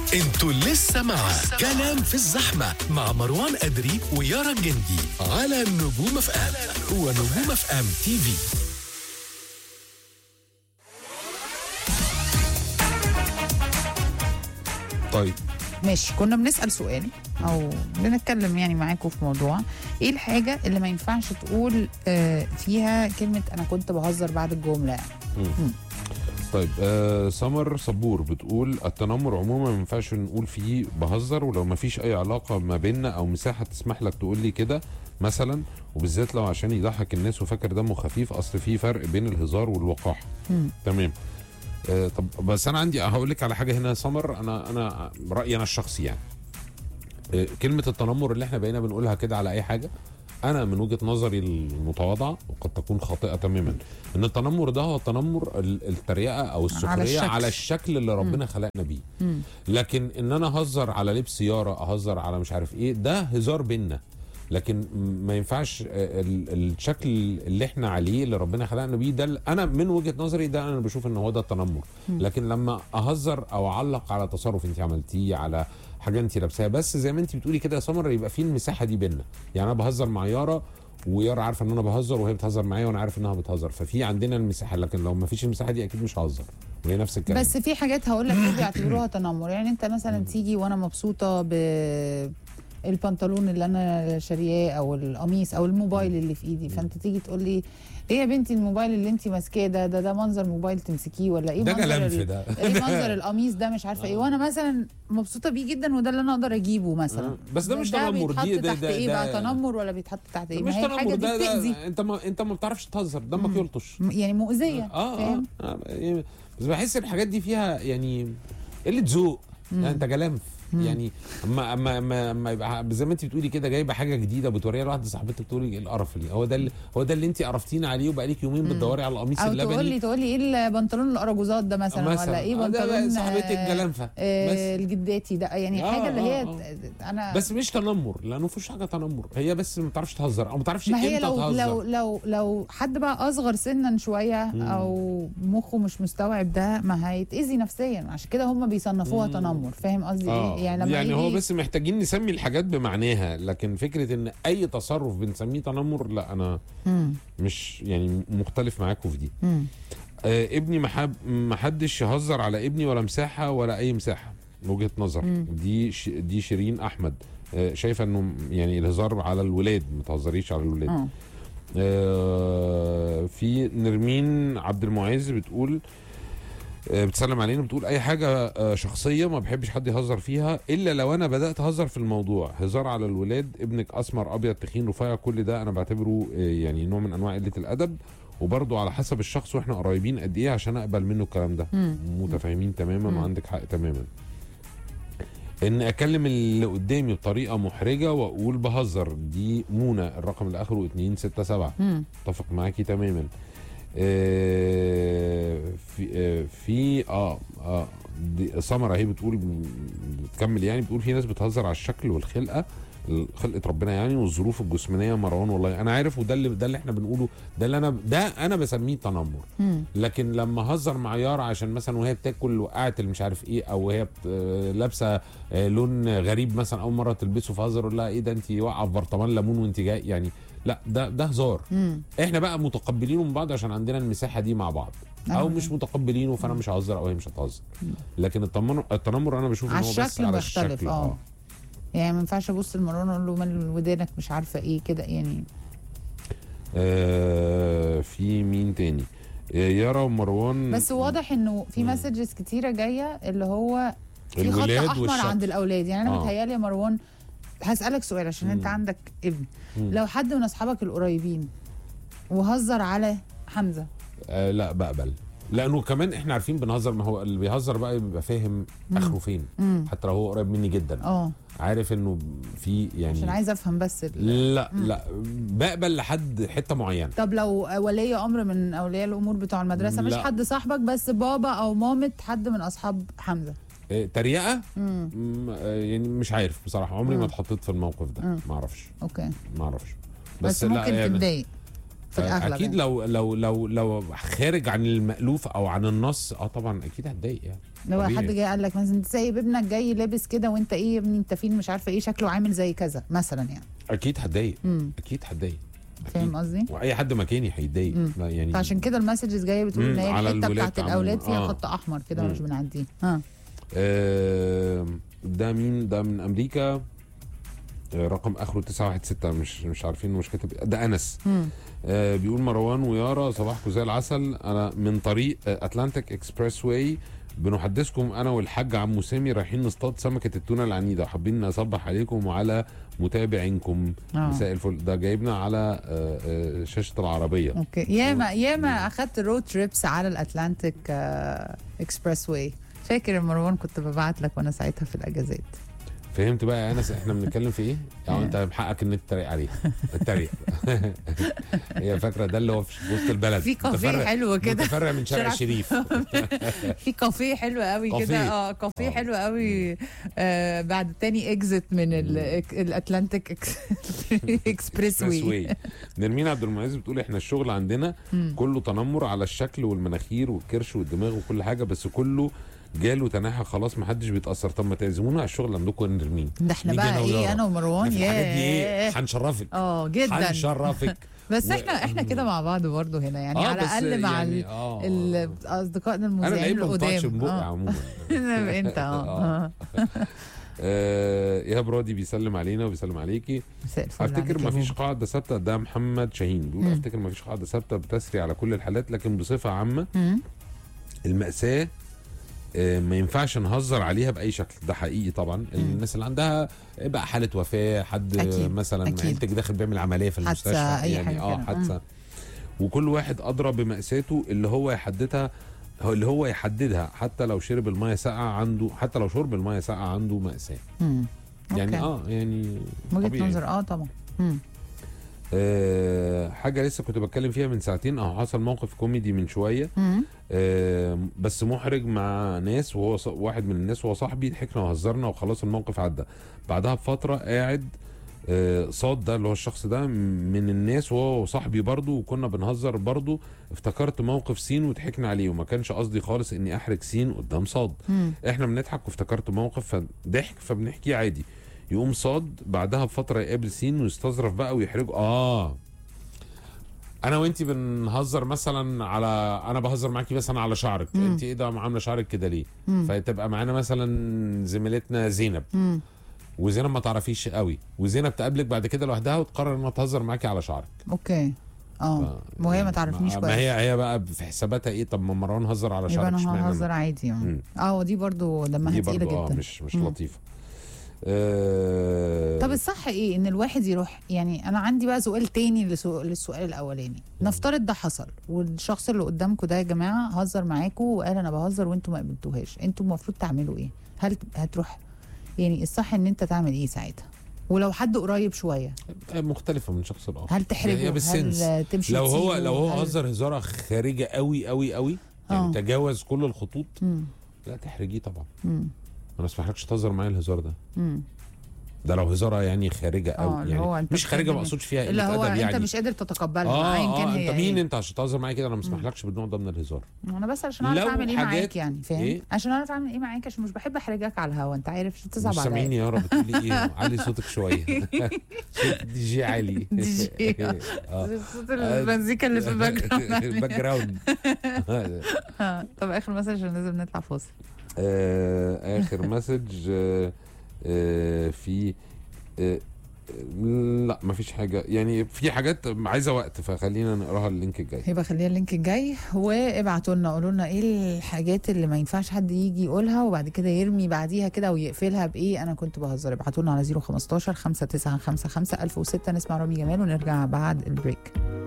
انتوا لسه مع كلام في الزحمة مع مروان أدري ويارا الجندي على نجوم اف ام ونجوم اف ام تي في طيب ماشي كنا بنسأل سؤال أو بنتكلم يعني معاكم في موضوع إيه الحاجة اللي ما ينفعش تقول آه، فيها كلمة أنا كنت بهزر بعد الجملة طيب آه سمر صبور بتقول التنمر عموما ما ينفعش نقول فيه بهزر ولو ما فيش اي علاقه ما بيننا او مساحه تسمح لك تقول لي كده مثلا وبالذات لو عشان يضحك الناس وفاكر دمه خفيف اصل في فرق بين الهزار والوقاحه مم. تمام آه طب بس انا عندي هقول لك على حاجه هنا يا سمر انا انا رايي انا الشخصي يعني آه كلمه التنمر اللي احنا بقينا بنقولها كده على اي حاجه انا من وجهه نظري المتواضعه وقد تكون خاطئه تماما ان التنمر ده هو تنمر ال- التريقه او السخريه الشكل. على الشكل اللي ربنا خلقنا بيه مم. لكن ان انا اهزر على لبس سياره اهزر على مش عارف ايه ده هزار بينا لكن م- ما ينفعش آه، ال- الشكل اللي احنا عليه اللي ربنا خلقنا بيه ده ال- انا من وجهه نظري ده انا بشوف ان هو ده التنمر لكن لما اهزر او اعلق على تصرف انت عملتيه على حاجه انت لابساها بس زي ما انت بتقولي كده يا سمر يبقى في المساحه دي بينا يعني انا بهزر مع يارا ويارا عارفه ان انا بهزر وهي بتهزر معايا وانا عارف انها بتهزر ففي عندنا المساحه لكن لو ما فيش المساحه دي اكيد مش ههزر وهي نفس الكلام بس في حاجات هقول لك ايه بيعتبروها تنمر يعني انت مثلا تيجي وانا مبسوطه ب البنطلون اللي انا شارياه او القميص او الموبايل اللي في ايدي فانت تيجي تقول لي ايه يا بنتي الموبايل اللي انت ماسكاه ده ده ده منظر موبايل تمسكيه ولا ايه ده منظر كلام ال- في ده. ايه منظر القميص ده مش عارفه ايه وانا مثلا مبسوطه بيه جدا وده اللي انا اقدر اجيبه مثلا آه. بس ده مش تنمر، بيتحط دي- ده- تحت ده- ايه ده- بقى تنمر ولا بيتحط تحت ايه مش ما هي الحاجه تنمر دي ده, بتاذي ده انت ما انت ما بتعرفش تهزر دمك يلطش يعني مؤذيه اه اه, فاهم آه يعني بس بحس الحاجات دي فيها يعني قله ذوق يعني انت جلنف يعني اما اما اما اما يبقى زي ما انت بتقولي كده جايبه حاجه جديده بتوريها لواحده صاحبتك بتقولي ايه القرف اللي هو ده اللي هو ده اللي انت قرفتينا عليه وبقالك يومين بتدوري على القميص او تقول لي اللبني تقول لي ايه البنطلون الاراجوزات ده مثلا, مثلا. ولا ايه آه، ده بنطلون صاحبتك آه، جلنفة. آه بس. الجداتي ده يعني آه، حاجه اللي هي آه، انا بس مش تنمر لانه مفيش حاجه تنمر هي بس ما بتعرفش تهزر او ما تعرفش ما هي امتى لو تهزر لو لو لو حد بقى اصغر سنا شويه او مخه مش مستوعب ده ما هيتاذي نفسيا عشان كده هم بيصنفوها تنمر فاهم قصدي آه. ايه يعني لما يعني هو يجي- بس محتاجين نسمي الحاجات بمعناها لكن فكره ان اي تصرف بنسميه تنمر لا انا مم. مش يعني مختلف معاكم في دي مم. آه ابني محب محدش يهزر على ابني ولا مساحه ولا اي مساحه من وجهه نظر دي ش... دي شيرين احمد آه شايفه انه يعني الهزار على الولاد ما تهزريش على الولاد اه آه في نرمين عبد المعز بتقول آه، بتسلم علينا بتقول اي حاجه آه، شخصيه ما بحبش حد يهزر فيها الا لو انا بدات اهزر في الموضوع هزار على الولاد ابنك اسمر ابيض تخين رفيع كل ده انا بعتبره آه، يعني نوع من انواع قله الادب وبرضه على حسب الشخص واحنا قريبين قد ايه عشان اقبل منه الكلام ده مم. متفاهمين تماما مم. وعندك حق تماما ان اكلم اللي قدامي بطريقه محرجه واقول بهزر دي منى الرقم اللي اخره 267 مم. اتفق معاكي تماما آه، في آه، في اه اه دي سمرة اهي بتقول بتكمل يعني بتقول في ناس بتهزر على الشكل والخلقه خلقه ربنا يعني والظروف الجسمانيه مروان والله انا عارف وده اللي ده اللي احنا بنقوله ده اللي انا ده انا بسميه تنمر مم. لكن لما هزر مع يارا عشان مثلا وهي بتاكل وقعت اللي مش عارف ايه او وهي بت- آه، لابسه آه، لون غريب مثلا اول مره تلبسه فهزر اقول لها ايه ده انت واقعه في برطمان ليمون وانت جاي يعني لا ده ده هزار مم. احنا بقى متقبلينه من بعض عشان عندنا المساحه دي مع بعض او آه. مش متقبلينه فانا مش ههزر او هي مش هتهزر لكن التنمر التنمر انا بشوف ان على هو بس الشكل على بيختلف الشكل اه يعني ما ينفعش ابص لمروان اقول له مال ودانك مش عارفه ايه كده يعني آه في مين تاني آه، يارا ومروان بس واضح انه في مسجز كتيره جايه اللي هو في خط الولاد احمر والشكل. عند الاولاد يعني انا آه. متهيالي يا مروان هسالك سؤال عشان انت عندك ابن مم. لو حد من اصحابك القريبين وهزر على حمزه آه لا بقبل لانه كمان احنا عارفين بنهزر ما هو اللي بيهزر بقى بيبقى فاهم اخره فين مم. حتى لو هو قريب مني جدا اه عارف انه في يعني عشان عايزه افهم بس ال- لا لا بقبل لحد حته معينه طب لو ولي امر من اولياء الامور بتوع المدرسه مش لا. حد صاحبك بس بابا او مامه حد من اصحاب حمزه آه، تريقه امم مم، آه، يعني مش عارف بصراحه عمري ما اتحطيت في الموقف ده مم. ما اعرفش اوكي ما اعرفش بس, لا، ممكن يعني- تتضايق في الاغلب اكيد يعني. لو لو لو لو خارج عن المألوف او عن النص اه طبعا اكيد هتضايق يعني لو طبيعي. حد جاي قال لك مثلا انت سايب ابنك جاي لابس كده وانت ايه يا ابني انت فين مش عارفه ايه شكله عامل زي كذا مثلا يعني اكيد هتضايق امم اكيد هتضايق فاهم قصدي؟ واي حد مكاني هيتضايق مم. لا يعني فعشان كده المسجز جايه بتقول ان مم، هي على الحته الولاد بتاعت الاولاد عموماً. فيها آه. خط احمر كده مم. مش بنعديه ها آه ده مين ده من امريكا آه، رقم اخره 916 مش مش عارفين مش كاتب ده انس مم. آه بيقول مروان ويارا صباحكم زي العسل انا من طريق آه، اتلانتيك اكسبريس واي بنحدثكم انا والحاج عمو سامي رايحين نصطاد سمكه التونه العنيده حابين نصبح عليكم وعلى متابعينكم آه. مساء الفل ده جايبنا على آه، آه، شاشه العربيه اوكي ياما ياما اخدت رود تريبس على الاتلانتيك آه اكسبريس واي فاكر يا مروان كنت ببعت لك وانا ساعتها في الاجازات فهمت بقى يا انس احنا بنتكلم في ايه؟ يعني انت بحقك ان انت تتريق عليه اتريق هي فاكره ده اللي هو في وسط البلد في كافيه متفرع- حلو كده متفرع من شارع شارع- الشريف في كافيه حلو قوي كافيه. كده اه كافيه آه. حلو قوي آه بعد تاني اكزit من ال- الاتلانتيك اكسبريس اكسبريس واي واي نرمين عبد المعز بتقول احنا الشغل عندنا كله تنمر على الشكل والمناخير والكرش والدماغ وكل حاجه بس كله جاله تناحى خلاص ما حدش بيتاثر طب ما تعزمونا على الشغل عندكم يا نرمين ده احنا نيجي بقى أنا ايه ويارا. انا ومروان في الحاجات دي ايه ياه هنشرفك اه جدا هنشرفك بس و- احنا احنا كده مع بعض برضه هنا يعني آه، على بس الاقل مع يعني ال- آه. ال- اصدقائنا انا المذيعين لعيب ما بطلعش من القدام بقي اه عموما انت اه آه. اه آه، ايهاب راضي بيسلم علينا وبيسلم عليكي مساء الفل افتكر عليك يا ما فيش بابا. قاعده ثابته ده محمد شاهين بيقول مم. افتكر ما فيش قاعده ثابته بتسري على كل الحالات لكن بصفه عامه مم. المأساة آه، ما ينفعش نهزر عليها بأي شكل ده حقيقي طبعا الناس اللي عندها بقى حالة وفاة حد أكيد، مثلا أكيد. عيلتك داخل بيعمل عملية في حادثة، المستشفى أي يعني حاجة اه كده. حادثة وكل واحد أدرى بمأساته اللي هو يحددها هو اللي هو يحددها حتى لو شرب المية ساقعة عنده حتى لو شرب المية ساقعة عنده مأساة مم. يعني أوكي. اه يعني وجهه طبيعي. نظر اه طبعا مم. آه حاجة لسه كنت بتكلم فيها من ساعتين اهو حصل موقف كوميدي من شوية مم. آه، بس محرج مع ناس وهو ص- واحد من الناس وهو صاحبي ضحكنا وهزرنا وخلاص الموقف عدى بعدها بفتره قاعد آه، صاد ده اللي هو الشخص ده م- من الناس وهو صاحبي برضه وكنا بنهزر برضه افتكرت موقف سين وضحكنا عليه وما كانش قصدي خالص اني احرج سين قدام صاد مم. احنا بنضحك وافتكرت موقف فضحك فبنحكيه عادي يقوم صاد بعدها بفتره يقابل سين ويستظرف بقى ويحرجه اه انا وانتي بنهزر مثلا على انا بهزر معاكي مثلا على شعرك مم. انت ايه ده عامله شعرك كده ليه مم. فتبقى معانا مثلا زميلتنا زينب مم. وزينب ما تعرفيش قوي وزينب تقابلك بعد كده لوحدها وتقرر انها تهزر معاكي على شعرك اوكي اه وهي ما تعرفنيش ما كويس هي هي بقى في حساباتها ايه طب ما مروان هزر على يبقى شعرك انا اشمعنى ههزر عادي يعني مم. اه ودي برضو دمها دي تقيله برضو اه جدا مش مش مم. لطيفه آه طب الصح ايه ان الواحد يروح يعني انا عندي بقى سؤال تاني لسو- للسؤال الاولاني نفترض ده حصل والشخص اللي قدامكم ده يا جماعه هزر معاكم وقال انا بهزر وانتم ما قبلتوهاش انتم المفروض تعملوا ايه هل هتروح يعني الصح ان انت تعمل ايه ساعتها ولو حد قريب شويه مختلفه من شخص لاخر هل تحرجه هي بالسنس. هل تمشي لو هو تسيبه؟ لو هو هل- هزر هزاره خارجه قوي قوي قوي يعني آه. تجاوز كل الخطوط مم. لا تحرجيه طبعا مم. انا ما اسمحلكش تهزر معايا الهزار ده مم. ده لو هزاره يعني خارجه اه قوي اللي يعني هو انت مش خارجه ما بتقدم- اقصدش فيها اللي قله هو ادب انت يعني مش قادر تتقبلها اه ايا كان اه هي انت مين إيه. انت عشان تهزر معايا كده انا ما اسمحلكش بالنوع ده من الهزار انا بس عشان اعرف لو اعمل ايه حاجات- معاك يعني فاهم إيه؟ عشان اعرف اعمل ايه معاك عشان مش بحب احرجك على الهوا انت عارف عشان مش تصعب سامعيني عليا يا رب بتقولي ايه علي صوتك شويه صوت دي جي عالي دي جي. اه صوت المزيكا اللي في الباك جراوند الباك جراوند آه، طب اخر مسج عشان لازم نطلع فاصل آه، اخر مسج آه، آه، في آه، لا مفيش حاجه يعني في حاجات عايزه وقت فخلينا نقراها اللينك الجاي يبقى خلينا اللينك الجاي وابعتوا لنا قولوا لنا ايه الحاجات اللي ما ينفعش حد يجي يقولها وبعد كده يرمي بعديها كده ويقفلها بايه انا كنت بهزر ابعتوا لنا على 015 5955 1006 نسمع رامي جمال ونرجع بعد البريك